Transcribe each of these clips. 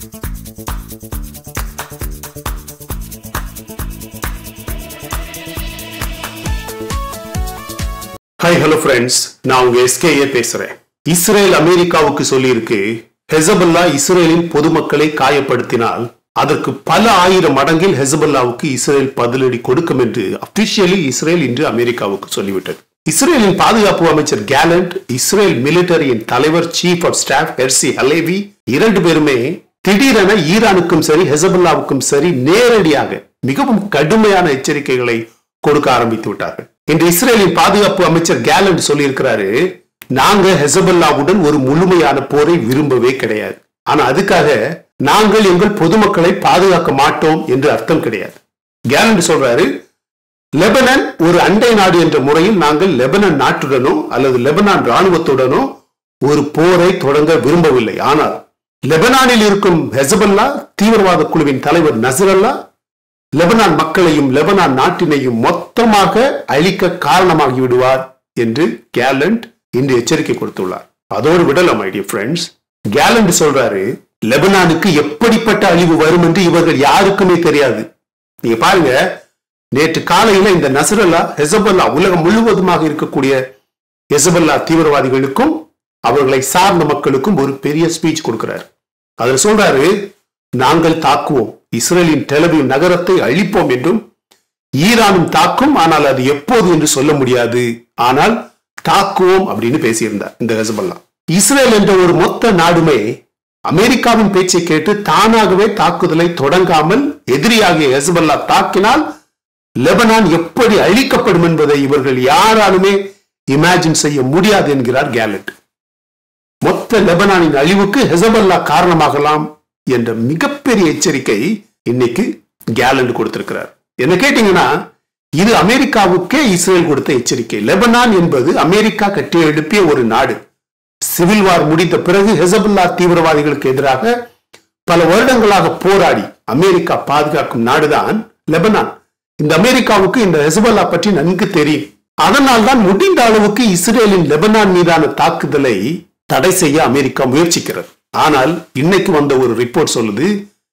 Hi hello friends நான் உங்க SKA பேசுறேன் இஸ்ரேல் அமெரிக்காவுக்கு சொல்லியிருக்கு ஹெசபல்லா இஸ்ரேலின் பொதுமக்களை காயப்படுத்தினால் அதற்கு பல ஆயிரம் மடங்கில் ஹெசபல்லாவுக்கு இஸ்ரேல் பதிலடி கொடுக்கும் என்று அபிஷியலி இஸ்ரேல் இன்று அமெரிக்காவுக்கு சொல்லிவிட்டது இஸ்ரேலின் பாதுகாப்பு அமைச்சர் கேலண்ட் இஸ்ரேல் மிலிட்டரியின் தலைவர் chief of staff Herzi Halevi இரண்டு பேருமே திடீரென ஈரானுக்கும் சரி ஹெசபல்லாவுக்கும் சரி நேரடியாக மிகவும் கடுமையான எச்சரிக்கைகளை கொடுக்க ஆரம்பித்து விட்டார்கள் இன்று இஸ்ரேலின் பாதுகாப்பு அமைச்சர் கேலண்ட் சொல்லியிருக்கிறாரு நாங்க ஹெசபல்லாவுடன் ஒரு முழுமையான போரை விரும்பவே கிடையாது ஆனா அதுக்காக நாங்கள் எங்கள் பொதுமக்களை பாதுகாக்க மாட்டோம் என்று அர்த்தம் கிடையாது கேலண்ட் சொல்றாரு லெபனன் ஒரு அண்டை நாடு என்ற முறையில் நாங்கள் லெபனன் நாட்டுடனோ அல்லது லெபனான் ராணுவத்துடனோ ஒரு போரை தொடங்க விரும்பவில்லை ஆனால் லெபனானில் இருக்கும் ஹெசபல்லா தீவிரவாத குழுவின் தலைவர் நசரல்லா லெபனான் மக்களையும் லெபனான் நாட்டினையும் மொத்தமாக அழிக்க காரணமாகி விடுவார் என்று கேலண்ட் இன்று எச்சரிக்கை கொடுத்துள்ளார் அதோடு விடலாம் மை டியர் ஃப்ரெண்ட்ஸ் கேலண்ட் சொல்றாரு லெபனானுக்கு எப்படிப்பட்ட அழிவு வரும் என்று இவர்கள் யாருக்குமே தெரியாது நீங்க பாருங்க நேற்று காலையில இந்த நசரல்லா ஹெசபல்லா உலகம் முழுவதுமாக இருக்கக்கூடிய ஹெசபல்லா தீவிரவாதிகளுக்கும் அவர்களை சார்ந்த மக்களுக்கும் ஒரு பெரிய ஸ்பீச் கொடுக்கிறார் அதுல சொல்றாரு நாங்கள் தாக்குவோம் இஸ்ரேலின் டெலவிவ் நகரத்தை அழிப்போம் என்றும் ஈரானும் தாக்கும் ஆனால் அது எப்போது என்று சொல்ல முடியாது ஆனால் தாக்குவோம் அப்படின்னு பேசியிருந்தார் இந்த ஹெசபல்லா இஸ்ரேல் என்ற ஒரு மொத்த நாடுமே அமெரிக்காவின் பேச்சை கேட்டு தானாகவே தாக்குதலை தொடங்காமல் எதிரியாகிய ஹெசபல்லா தாக்கினால் லெபனான் எப்படி அழிக்கப்படும் என்பதை இவர்கள் யாராலுமே இமேஜின் செய்ய முடியாது என்கிறார் கேலட் மொத்த லெபனானின் அழிவுக்கு ஹெசபல்லா காரணமாகலாம் என்ற மிகப்பெரிய எச்சரிக்கை இன்னைக்கு கேலண்ட் கொடுத்திருக்கிறார் என்ன கேட்டீங்கன்னா இது அமெரிக்காவுக்கே இஸ்ரேல் கொடுத்த எச்சரிக்கை லெபனான் என்பது அமெரிக்கா கட்டி எழுப்பிய ஒரு நாடு சிவில் வார் முடிந்த பிறகு ஹெசபல்லா தீவிரவாதிகளுக்கு எதிராக பல வருடங்களாக போராடி அமெரிக்கா பாதுகாக்கும் நாடுதான் லெபனான் இந்த அமெரிக்காவுக்கு இந்த ஹெசபல்லா பற்றி நன்கு தெரியும் அதனால் தான் முடிந்த அளவுக்கு இஸ்ரேலின் லெபனான் மீதான தாக்குதலை தடை செய்ய அமெரிக்கா முயற்சிக்கிறது ஆனால் இன்னைக்கு வந்த ஒரு ரிப்போர்ட் சொல்லுது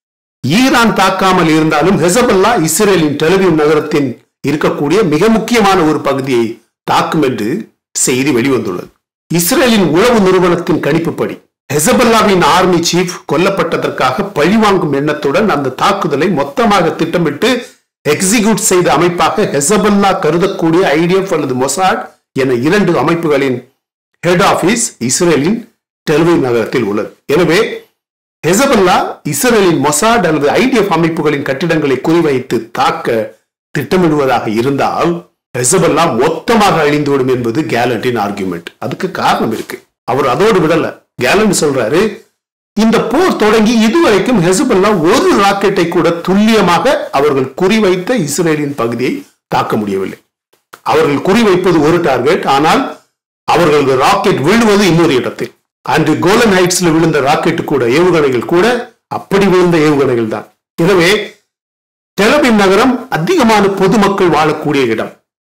ஈரான் தாக்காமல் இருந்தாலும் ஹெசபல்லா இஸ்ரேலின் டெலிவிவ் நகரத்தின் இருக்கக்கூடிய மிக முக்கியமான ஒரு பகுதியை தாக்கும் என்று செய்தி வெளிவந்துள்ளது இஸ்ரேலின் உளவு நிறுவனத்தின் கணிப்புப்படி ஹெசபல்லாவின் ஆர்மி சீஃப் கொல்லப்பட்டதற்காக பழிவாங்கும் எண்ணத்துடன் அந்த தாக்குதலை மொத்தமாக திட்டமிட்டு எக்ஸிக்யூட் செய்த அமைப்பாக ஹெசபல்லா கருதக்கூடிய ஐடிஎஃப் அல்லது மொசாட் என இரண்டு அமைப்புகளின் ஹெட் ஆபீஸ் இஸ்ரேலின் டெல்விவ் நகரத்தில் உள்ளது எனவே ஹெசபல்லா இஸ்ரேலின் மொசாட் அல்லது ஐடிஎஃப் அமைப்புகளின் கட்டிடங்களை குறிவைத்து தாக்க திட்டமிடுவதாக இருந்தால் ஹெசபல்லா மொத்தமாக அழிந்துவிடும் என்பது கேலண்டின் ஆர்குமெண்ட் அதுக்கு காரணம் இருக்கு அவர் அதோடு விடல கேலண்ட் சொல்றாரு இந்த போர் தொடங்கி இதுவரைக்கும் ஹெசபல்லா ஒரு ராக்கெட்டை கூட துல்லியமாக அவர்கள் குறிவைத்த இஸ்ரேலின் பகுதியை தாக்க முடியவில்லை அவர்கள் குறிவைப்பது ஒரு டார்கெட் ஆனால் அவர்களது ராக்கெட் விழுவது இன்னொரு இடத்தில் அன்று கோலன் ஹைட்ஸ்ல விழுந்த ராக்கெட் கூட ஏவுகணைகள் கூட அப்படி விழுந்த ஏவுகணைகள் தான் எனவே டெலபின் நகரம் அதிகமான பொதுமக்கள் வாழக்கூடிய இடம்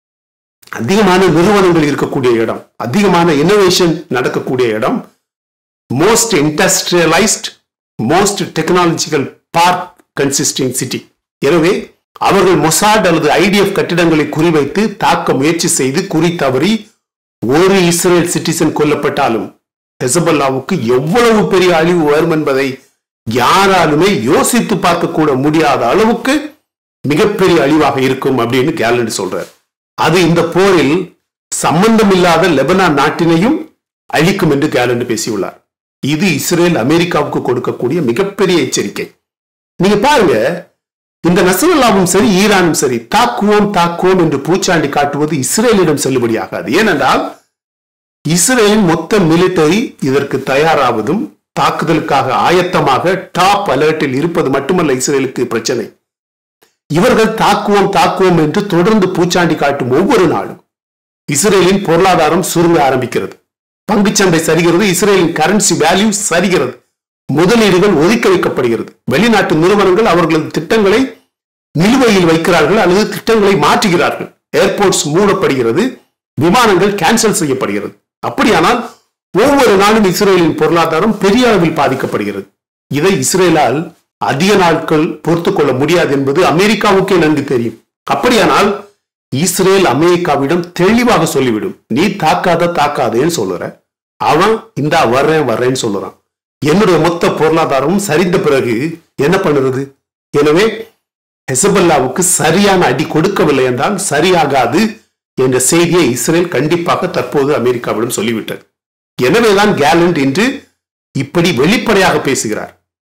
அதிகமான நிறுவனங்கள் இருக்கக்கூடிய இடம் அதிகமான இன்னோவேஷன் நடக்கக்கூடிய இடம் most industrialised most technological park consisting city எனவே அவர்கள் மொசாட் அல்லது ஐடிஎஃப் கட்டிடங்களை குறிவைத்து தாக்க முயற்சி செய்து குறி தவறி ஒரு இஸ்ரேல் சிட்டிசன் கொல்லப்பட்டாலும் ஹெசபல்லாவுக்கு எவ்வளவு பெரிய அழிவு வரும் என்பதை யாராலுமே யோசித்து பார்க்க கூட முடியாத அளவுக்கு மிகப்பெரிய அழிவாக இருக்கும் அப்படின்னு கேலண்ட் சொல்றார் அது இந்த போரில் சம்பந்தம் இல்லாத லெபனான் நாட்டினையும் அழிக்கும் என்று கேலண்ட் பேசியுள்ளார் இது இஸ்ரேல் அமெரிக்காவுக்கு கொடுக்கக்கூடிய மிகப்பெரிய எச்சரிக்கை நீங்க பாருங்க இந்த நசரல்லாவும் சரி ஈரானும் சரி தாக்குவோம் தாக்குவோம் என்று பூச்சாண்டி காட்டுவது இஸ்ரேலிடம் செல்லுபடியாகாது ஏனென்றால் இஸ்ரேலின் மொத்த மிலிட்டரி இதற்கு தயாராவதும் தாக்குதலுக்காக ஆயத்தமாக டாப் அலர்ட்டில் இருப்பது மட்டுமல்ல இஸ்ரேலுக்கு பிரச்சனை இவர்கள் தாக்குவோம் தாக்குவோம் என்று தொடர்ந்து பூச்சாண்டி காட்டும் ஒவ்வொரு நாளும் இஸ்ரேலின் பொருளாதாரம் சுருங்க ஆரம்பிக்கிறது பங்குச்சந்தை சரிகிறது இஸ்ரேலின் கரன்சி வேல்யூ சரிகிறது முதலீடுகள் ஒதுக்கி வைக்கப்படுகிறது வெளிநாட்டு நிறுவனங்கள் அவர்களது திட்டங்களை நிலுவையில் வைக்கிறார்கள் அல்லது திட்டங்களை மாற்றுகிறார்கள் ஏர்போர்ட்ஸ் மூடப்படுகிறது விமானங்கள் கேன்சல் செய்யப்படுகிறது அப்படியானால் ஒவ்வொரு நாளும் இஸ்ரேலின் பொருளாதாரம் பெரிய அளவில் பாதிக்கப்படுகிறது இதை இஸ்ரேலால் அதிக நாட்கள் பொறுத்து கொள்ள முடியாது என்பது அமெரிக்காவுக்கே நன்கு தெரியும் அப்படியானால் இஸ்ரேல் அமெரிக்காவிடம் தெளிவாக சொல்லிவிடும் நீ தாக்காத தாக்காதேன்னு சொல்லுற அவன் இந்தா வர்றேன் வர்றேன்னு சொல்லுறான் என்னுடைய மொத்த பொருளாதாரமும் சரிந்த பிறகு என்ன பண்ணுறது எனவே ஹெசபல்லாவுக்கு சரியான அடி கொடுக்கவில்லை என்றால் சரியாகாது என்ற செய்தியை இஸ்ரேல் கண்டிப்பாக தற்போது அமெரிக்காவிடம் சொல்லிவிட்டது எனவேதான் கேலண்ட் இன்று இப்படி வெளிப்படையாக பேசுகிறார்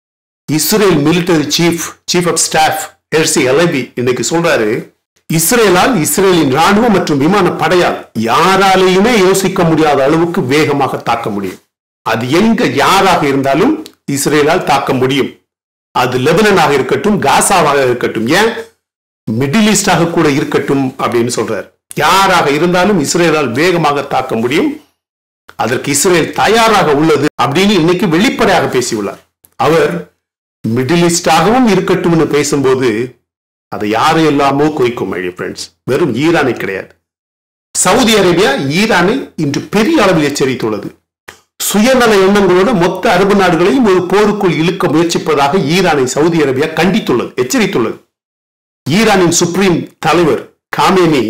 Israel military chief chief of staff Herzi Halevi இன்னைக்கு சொல்றாரு இஸ்ரேலால் இஸ்ரேலின் ராணுவம் மற்றும் விமான படையால் யாராலையுமே யோசிக்க முடியாத அளவுக்கு வேகமாக தாக்க முடியும் அது எங்க யாராக இருந்தாலும் இஸ்ரேலால் தாக்க முடியும் அது லெபனனாக இருக்கட்டும் காசாவாக இருக்கட்டும் ஏன் மிடில் ஈஸ்டாக கூட இருக்கட்டும் அப்படின்னு சொல்றார் யாராக இருந்தாலும் இஸ்ரேலால் வேகமாக தாக்க முடியும் அதற்கு இஸ்ரேல் தயாராக உள்ளது அப்படின்னு இன்னைக்கு வெளிப்படையாக பேசியுள்ளார் அவர் மிடில் ஈஸ்டாகவும் இருக்கட்டும்னு பேசும்போது அதை யாரை எல்லாமோ குறிக்கும் மை ஃப்ரெண்ட்ஸ் வெறும் ஈரானை கிடையாது சவுதி அரேபியா ஈரானை இன்று பெரிய அளவில் எச்சரித்துள்ளது சுயநல எண்ணங்களோட மொத்த அரபு நாடுகளையும் ஒரு போருக்குள் இழுக்க முயற்சிப்பதாக ஈரானை சவுதி அரேபியா கண்டித்துள்ளது எச்சரித்துள்ளது ஈரானின் சுப்ரீம் தலைவர் காமேனி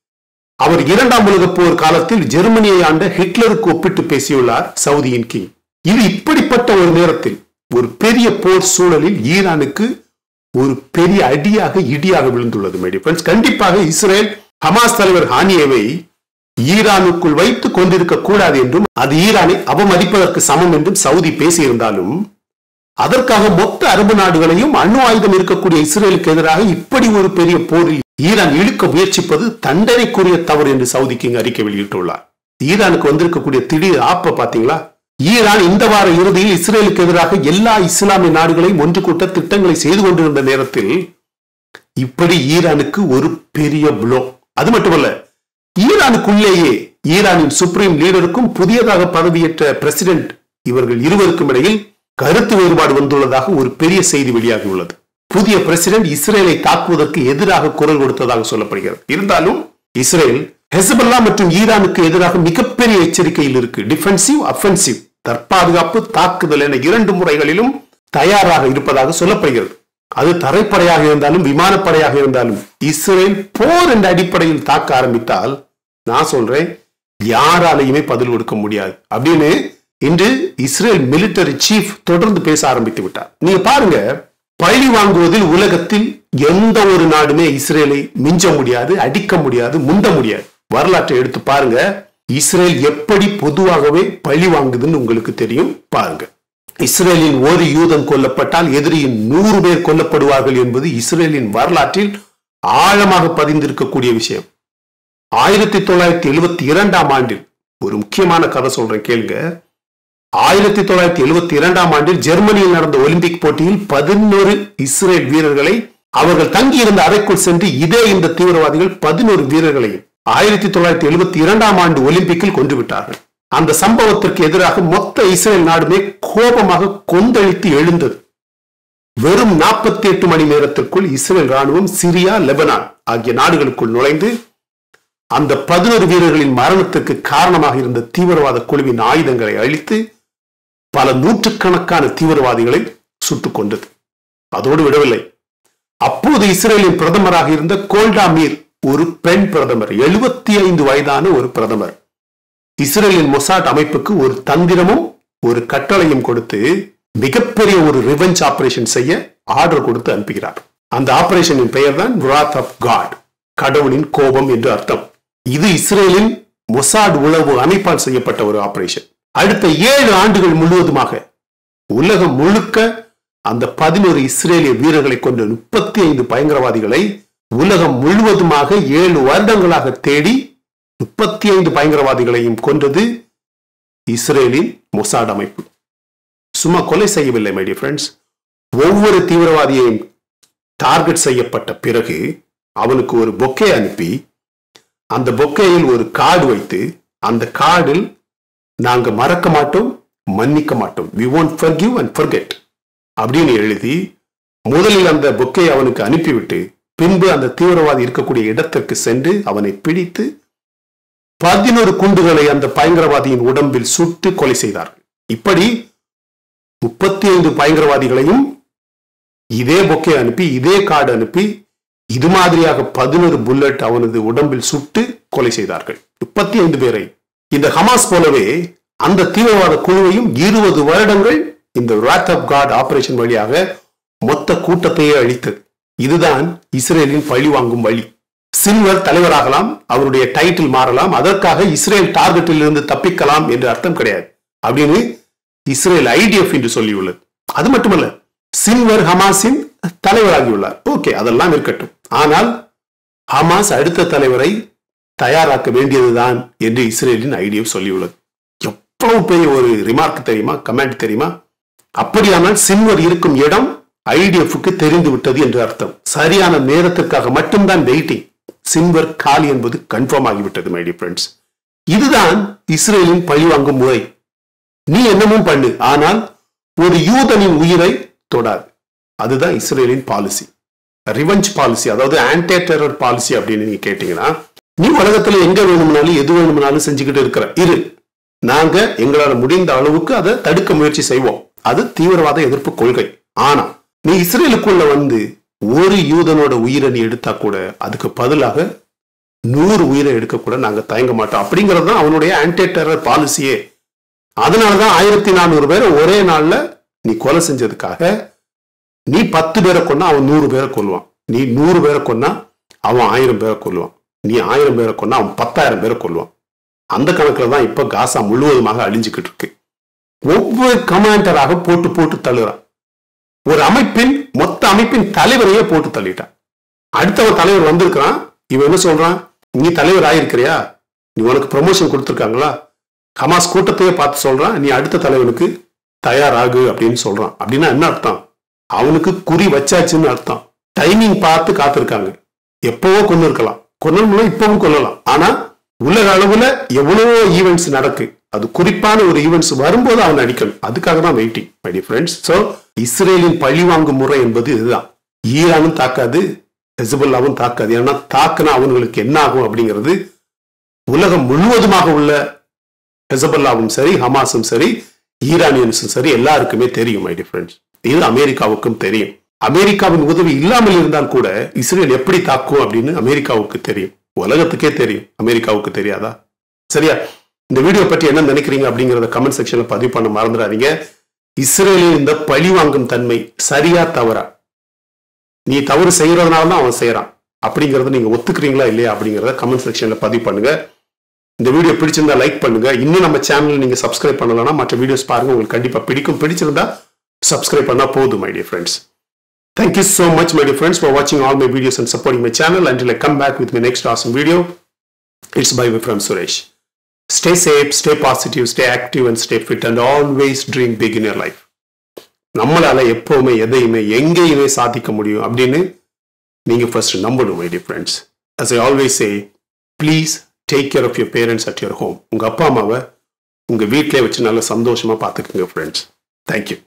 அவர் இரண்டாம் உலக போர் காலத்தில் ஜெர்மனியை ஆண்ட ஹிட்லருக்கு ஒப்பிட்டு பேசியுள்ளார் சவுதியின் கிங் இது இப்படிப்பட்ட ஒரு நேரத்தில் ஒரு பெரிய போர் சூழலில் ஈரானுக்கு ஒரு பெரிய அடியாக இடியாக விழுந்துள்ளது மை ஃப்ரெண்ட்ஸ் கண்டிப்பாக இஸ்ரேல் ஹமாஸ் தலைவர் ஹானியவை ஈரானுக்குள் வைத்து கொண்டிருக்க கூடாது என்றும் அது ஈரானை அவமதிப்பதற்கு சமம் என்றும் சவுதி பேசியிருந்தாலும் அதற்காக மொத்த அரபு நாடுகளையும் அணு ஆயுதம் இருக்கக்கூடிய இஸ்ரேலுக்கு எதிராக இப்படி ஒரு பெரிய போரில் ஈரான் இழுக்க முயற்சிப்பது தண்டனைக்குரிய தவறு என்று சவுதி கிங் அறிக்கை வெளியிட்டுள்ளார் ஈரானுக்கு வந்திருக்கக்கூடிய திடீர் ஆப்ப பாத்தீங்களா ஈரான் இந்த வார இறுதியில் இஸ்ரேலுக்கு எதிராக எல்லா இஸ்லாமிய நாடுகளையும் ஒன்று கூட்ட திட்டங்களை செய்து கொண்டிருந்த நேரத்தில் இப்படி ஈரானுக்கு ஒரு பெரிய புளோ அது மட்டுமல்ல ஈரானுக்குள்ளேயே ஈரானின் சுப்ரீம் லீடருக்கும் புதியதாக பதவியேற்ற பிரசிடென்ட் இவர்கள் இருவருக்கும் இடையில் கருத்து வேறுபாடு வந்துள்ளதாக ஒரு பெரிய செய்தி வெளியாகியுள்ளது புதிய பிரசிடென்ட் இஸ்ரேலை தாக்குவதற்கு எதிராக குரல் கொடுத்ததாக சொல்லப்படுகிறது இருந்தாலும் இஸ்ரேல் ஹெசபல்லா மற்றும் ஈரானுக்கு எதிராக மிகப்பெரிய எச்சரிக்கையில் இருக்கு டிஃபென்சிவ் அஃபென்சிவ் தற்பாதுகாப்பு தாக்குதல் என இரண்டு முறைகளிலும் தயாராக இருப்பதாக சொல்லப்படுகிறது அது தரைப்படையாக இருந்தாலும் விமானப்படையாக இருந்தாலும் இஸ்ரேல் போர் என்ற அடிப்படையில் தாக்க ஆரம்பித்தால் நான் சொல்றேன் யாராலையுமே பதில் கொடுக்க முடியாது அப்படின்னு இன்று இஸ்ரேல் மிலிட்டரி சீஃப் தொடர்ந்து பேச ஆரம்பித்து விட்டார் நீங்க பாருங்க பழி வாங்குவதில் உலகத்தில் எந்த ஒரு நாடுமே இஸ்ரேலை மிஞ்ச முடியாது அடிக்க முடியாது முந்த முடியாது வரலாற்றை எடுத்து பாருங்க இஸ்ரேல் எப்படி பொதுவாகவே பழி வாங்குதுன்னு உங்களுக்கு தெரியும் பாருங்க இஸ்ரேலின் ஒரு யூதன் கொல்லப்பட்டால் எதிரியின் நூறு பேர் கொல்லப்படுவார்கள் என்பது இஸ்ரேலின் வரலாற்றில் ஆழமாக பதிந்திருக்கக்கூடிய விஷயம் ஆயிரத்தி தொள்ளாயிரத்தி எழுபத்தி இரண்டாம் ஆண்டில் ஒரு முக்கியமான கதை சொல்றேன் கேளுங்க ஆயிரத்தி தொள்ளாயிரத்தி எழுபத்தி இரண்டாம் ஆண்டில் ஜெர்மனியில் நடந்த ஒலிம்பிக் போட்டியில் பதினோரு இஸ்ரேல் வீரர்களை அவர்கள் தங்கியிருந்த அறைக்குள் சென்று இதே இந்த தீவிரவாதிகள் பதினோரு வீரர்களையும் ஆயிரத்தி தொள்ளாயிரத்தி எழுபத்தி இரண்டாம் ஆண்டு ஒலிம்பிக்கில் கொண்டு விட்டார்கள் அந்த சம்பவத்திற்கு எதிராக மொத்த இஸ்ரேல் நாடுமே கோபமாக கொந்தளித்து எழுந்தது வெறும் நாற்பத்தி எட்டு மணி நேரத்திற்குள் இஸ்ரேல் ராணுவம் சிரியா லெபனான் ஆகிய நாடுகளுக்குள் நுழைந்து அந்த பதினோரு வீரர்களின் மரணத்திற்கு காரணமாக இருந்த தீவிரவாத குழுவின் ஆயுதங்களை அழித்து பல நூற்றுக்கணக்கான தீவிரவாதிகளை சுட்டுக் கொண்டது அதோடு விடவில்லை அப்போது இஸ்ரேலின் பிரதமராக இருந்த கோல்டா மீர் ஒரு பெண் பிரதமர் எழுபத்தி ஐந்து வயதான ஒரு பிரதமர் இஸ்ரேலின் மொசாட் அமைப்புக்கு ஒரு தந்திரமும் ஒரு கட்டளையும் கொடுத்து மிகப்பெரிய ஒரு ரிவெஞ்ச் ஆபரேஷன் செய்ய ஆர்டர் கொடுத்து அனுப்புகிறார் அந்த ஆபரேஷனின் பெயர் தான் wrath ஆஃப் காட் கடவுளின் கோபம் என்று அர்த்தம் இது இஸ்ரேலின் மொசாட் உளவு அமைப்பால் செய்யப்பட்ட ஒரு ஆபரேஷன் அடுத்த ஏழு ஆண்டுகள் முழுவதுமாக உலகம் முழுக்க அந்த பதினோரு இஸ்ரேலிய வீரர்களை கொண்ட முப்பத்தி ஐந்து பயங்கரவாதிகளை உலகம் முழுவதுமாக ஏழு வருடங்களாக தேடி முப்பத்தி ஐந்து பயங்கரவாதிகளையும் கொன்றது இஸ்ரேலின் மொசாட் அமைப்பு சும்மா கொலை செய்யவில்லை மை டியர் ஃப்ரெண்ட்ஸ் ஒவ்வொரு தீவிரவாதியையும் டார்கெட் செய்யப்பட்ட பிறகு அவனுக்கு ஒரு பொக்கே அனுப்பி அந்த பொக்கேயில் ஒரு கார்டு வைத்து அந்த கார்டில் நாங்க மறக்க மாட்டோம் மன்னிக்க மாட்டோம் we won't forgive and forget அப்படின்னு எழுதி முதலில் அந்த பொக்கை அவனுக்கு அனுப்பிவிட்டு பின்பு அந்த தீவிரவாதி இருக்கக்கூடிய இடத்திற்கு சென்று அவனை பிடித்து பதினோரு குண்டுகளை அந்த பயங்கரவாதியின் உடம்பில் சுட்டு கொலை செய்தார்கள் இப்படி முப்பத்தி ஐந்து பயங்கரவாதிகளையும் இதே பொக்கே அனுப்பி இதே கார்டு அனுப்பி இது மாதிரியாக பதினொரு புல்லட் அவனது உடம்பில் சுட்டு கொலை செய்தார்கள் முப்பத்தி ஐந்து பேரை இந்த ஹமாஸ் போலவே அந்த தீவிரவாத குழுவையும் இருபது வருடங்கள் இந்த ராத் ஆஃப் காட் ஆபரேஷன் வழியாக மொத்த கூட்டத்தையே அழித்தது இதுதான் இஸ்ரேலின் பழி வாங்கும் வழி சில்வர் தலைவராகலாம் அவருடைய டைட்டில் மாறலாம் அதற்காக இஸ்ரேல் டார்கெட்டில் இருந்து தப்பிக்கலாம் என்று அர்த்தம் கிடையாது அப்படின்னு இஸ்ரேல் ஐடிஎஃப் என்று சொல்லியுள்ளது அது மட்டுமல்ல சில்வர் ஹமாஸின் தலைவராகியுள்ளார் ஓகே அதெல்லாம் இருக்கட்டும் ஆனால் ஹமாஸ் அடுத்த தலைவரை தயாராக்க வேண்டியதுதான் என்று இஸ்ரேலின் ஐடிஎஃப் சொல்லியுள்ளது எவ்வளவு பெரிய ஒரு ரிமார்க் தெரியுமா கமெண்ட் தெரியுமா அப்படியானால் சில்வர் இருக்கும் இடம் ஐடிஎஃப்க்கு தெரிந்து விட்டது என்று அர்த்தம் சரியான நேரத்திற்காக மட்டும்தான் வெயிட்டிங் சில்வர் காலி என்பது கன்ஃபார்ம் ஆகிவிட்டது மை டியர் ஃப்ரெண்ட்ஸ் இதுதான் இஸ்ரேலின் பழிவாங்கும் முறை நீ என்னமும் பண்ணு ஆனால் ஒரு யூதனின் உயிரை தொடாது அதுதான் இஸ்ரேலின் பாலிசி ரிவெஞ்ச் பாலிசி அதாவது ஆன்டி டெரர் பாலிசி அப்படின்னு நீங்க கேட்டீங்கன்னா நீ உலகத்துல எங்க வேணும்னாலும் எது வேணும்னாலும் செஞ்சுக்கிட்டு இருக்கிற இரு நாங்க எங்களால முடிந்த அளவுக்கு அதை தடுக்க முயற்சி செய்வோம் அது தீவிரவாத எதிர்ப்பு கொள்கை ஆனா நீ இஸ்ரேலுக்குள்ள வந்து ஒரு யூதனோட உயிரை நீ எடுத்தா கூட அதுக்கு பதிலாக நூறு உயிரை எடுக்க கூட நாங்க தயங்க மாட்டோம் அப்படிங்கிறது தான் அவனுடைய ஆன்டி டெரர் பாலிசியே அதனாலதான் ஆயிரத்தி நானூறு பேரை ஒரே நாள்ல நீ கொலை செஞ்சதுக்காக நீ பத்து பேரை கொன்னா அவன் நூறு பேரை கொல்லுவான் நீ நூறு பேரை கொன்னா அவன் ஆயிரம் பேரை கொல்லுவான் நீ ஆயிரம் பேரை கொன்னா அவன் பத்தாயிரம் பேரை கொல்லுவான் அந்த கணக்குல தான் இப்ப காசா முழுவதுமாக அழிஞ்சுக்கிட்டு இருக்கு ஒவ்வொரு கமாண்டராக போட்டு போட்டு தள்ளுறான் ஒரு அமைப்பின் மொத்த அமைப்பின் தலைவரையே போட்டு தள்ளிட்டான் அடுத்தவன் தலைவர் வந்திருக்கிறான் இவன் என்ன சொல்றான் நீ தலைவர் ஆயிருக்கிறியா நீ உனக்கு ப்ரமோஷன் கொடுத்துருக்காங்களா ஹமாஸ் கூட்டத்தையே பார்த்து சொல்றான் நீ அடுத்த தலைவனுக்கு தயாராகு அப்படின்னு சொல்றான் அப்படின்னா என்ன அர்த்தம் அவனுக்கு குறி வச்சாச்சுன்னு அர்த்தம் டைமிங் பார்த்து காத்திருக்காங்க எப்பவோ கொண்டு இருக்கலாம் கொல்லணும்னா இப்பவும் கொல்லலாம் ஆனா உலக அளவுல எவ்வளவோ ஈவெண்ட்ஸ் நடக்கு அது குறிப்பான ஒரு ஈவெண்ட்ஸ் வரும்போது அவன் அடிக்கணும் அதுக்காக தான் waiting my dear friends so இஸ்ரேலின் பழிவாங்கும் முறை என்பது இதுதான் ஈரானும் தாக்காது ஹெசபுல்லாவும் தாக்காது ஏன்னா தாக்குனா அவங்களுக்கு என்ன ஆகும் அப்படிங்கிறது உலகம் முழுவதுமாக உள்ள ஹெசபுல்லாவும் சரி ஹமாஸும் சரி ஈரானியன்ஸும் சரி எல்லாருக்குமே தெரியும் மை டிஃப்ரெண்ட்ஸ் இது அமெரிக்காவுக்கும் தெரியும் அமெரிக்காவின் உதவி இல்லாமல் இருந்தால் கூட இஸ்ரேல் எப்படி தாக்கும் அப்படின்னு அமெரிக்காவுக்கு தெரியும் உலகத்துக்கே தெரியும் அமெரிக்காவுக்கு தெரியாதா சரியா இந்த வீடியோ பற்றி என்ன நினைக்கிறீங்க அப்படிங்கறத கமெண்ட் செக்ஷன்ல பதிவு பண்ண மறந்துடாதீங்க இஸ்ரேலின் இந்த பழி வாங்கும் தன்மை சரியா தவறா நீ தவறு செய்யறதுனால தான் அவன் செய்யறான் அப்படிங்கறத நீங்க ஒத்துக்கிறீங்களா இல்லையா அப்படிங்கறத கமெண்ட் செக்ஷன்ல பதிவு பண்ணுங்க இந்த வீடியோ பிடிச்சிருந்தா லைக் பண்ணுங்க இன்னும் நம்ம சேனல் நீங்க சப்ஸ்கிரைப் பண்ணலன்னா மற்ற வீடியோஸ் பாருங்க உங்களுக்கு கண்டிப்பா பிடிக்கும் பிடிச்சிருந்தா சப்ஸ்கிரைப் பண்ணா போதும் my dear friends Thank you so much, my dear friends, for watching all my videos and supporting my channel. Until I come back with my next awesome video, it's bye bye from Suresh. Stay safe, stay positive, stay active, and stay fit, and always dream big in your life. நம்மளால எப்பவுமே எதையுமே எங்கேயுமே சாதிக்க முடியும் அப்படின்னு நீங்க first நம்பணும் my dear friends as I always say please take care of your parents at your home உங்க அப்பா அம்மாவை உங்க வீட்டிலே வச்சு நல்லா சந்தோஷமா பார்த்துக்குங்க ஃப்ரெண்ட்ஸ் தேங்க்யூ